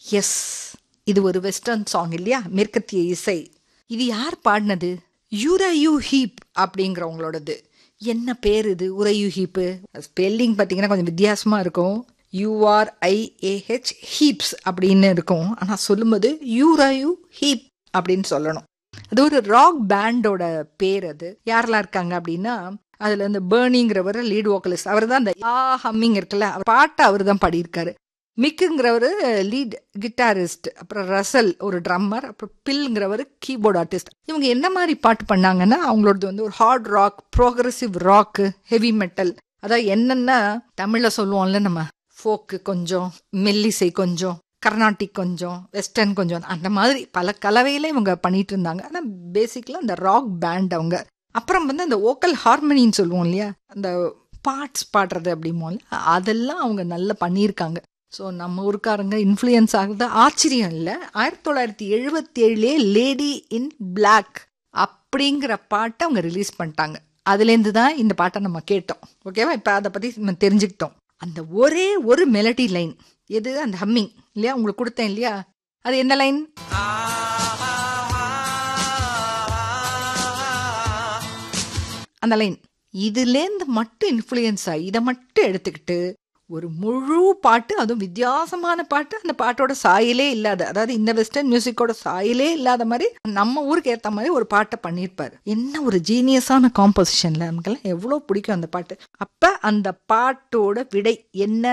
S இது ஒரு western song இல்லையா மேற்கத்திய இசை இது யார் பாடினது யூரையூ ஹீப் அப்படிங்கிறவங்களோடது என்ன பேர் இது உரையு ஹீப்பு ஸ்பெல்லிங் பார்த்தீங்கன்னா கொஞ்சம் வித்தியாசமாக இருக்கும் யூஆர்ஐஏஹெச் ஹீப்ஸ் அப்படின்னு இருக்கும் ஆனால் சொல்லும்போது யூரையூ ஹீப் அப்படின்னு சொல்லணும் அது ஒரு ராக் பேண்டோட பேர் அது யாரெல்லாம் இருக்காங்க அப்படின்னா அதுல இந்த பேர்னிங்கிறவர் லீட் வோக்கலிஸ்ட் அவர் தான் அந்த ஆ ஹம்மிங் இருக்குல்ல அவர் பாட்டை அவர் தான் பாடியிருக்காரு மிக்குங்கிறவர் லீட் கிட்டாரிஸ்ட் அப்புறம் ரசல் ஒரு ட்ரம்மர் அப்புறம் பில்ங்கிறவர் கீபோர்ட் ஆர்டிஸ்ட் இவங்க என்ன மாதிரி பாட்டு பண்ணாங்கன்னா அவங்களோடது வந்து ஒரு hard rock progressive rock heavy metal அதாவது என்னென்ன தமிழில் சொல்லுவோம்ல நம்ம ஃபோக்கு கொஞ்சம் மெல்லிசை கொஞ்சம் கர்நாடிக் கொஞ்சம் வெஸ்டர்ன் கொஞ்சம் அந்த மாதிரி பல கலவையில இவங்க பண்ணிட்டு இருந்தாங்க ஆனால் பேசிக்கலாக அந்த ராக் பேண்ட் அவங்க அப்புறம் வந்து அந்த ஓக்கல் ஹார்மனின்னு சொல்லுவோம் இல்லையா அந்த பார்ட்ஸ் பாடுறது அப்படிமோல அதெல்லாம் அவங்க நல்லா பண்ணியிருக்காங்க ஸோ நம்ம ஊருக்காரங்க இன்ஃப்ளூயன்ஸ் ஆகுறது ஆச்சரியம் இல்லை ஆயிரத்தி தொள்ளாயிரத்தி எழுபத்தி ஏழுலேயே லேடி இன் பிளாக் அப்படிங்கிற பாட்டை அவங்க ரிலீஸ் பண்ணிட்டாங்க அதுலேருந்து தான் இந்த பாட்டை நம்ம கேட்டோம் ஓகேவா இப்போ அதை பற்றி நம்ம தெரிஞ்சுக்கிட்டோம் அந்த ஒரே ஒரு மெலடி லைன் எது அந்த ஹம்மிங் இல்லையா உங்களுக்கு கொடுத்தேன் இல்லையா அது என்ன லைன் அந்த லைன் இதுலேருந்து மட்டும் இன்ஃப்ளூயன்ஸ் ஆகி இதை மட்டும் எடுத்துக்கிட்டு ஒரு முழு பாட்டு அதுவும் வித்தியாசமான பாட்டு அந்த பாட்டோட சாயலே இல்லாத அதாவது இந்த வெஸ்டர்ன் மியூசிக்கோட சாயலே இல்லாத மாதிரி நம்ம ஊருக்கு ஏற்ற மாதிரி ஒரு பாட்டை பண்ணியிருப்பாரு என்ன ஒரு ஜீனியஸான காம்போசிஷன்ல நமக்கெல்லாம் எவ்வளோ பிடிக்கும் அந்த பாட்டு அப்ப அந்த பாட்டோட விடை என்ன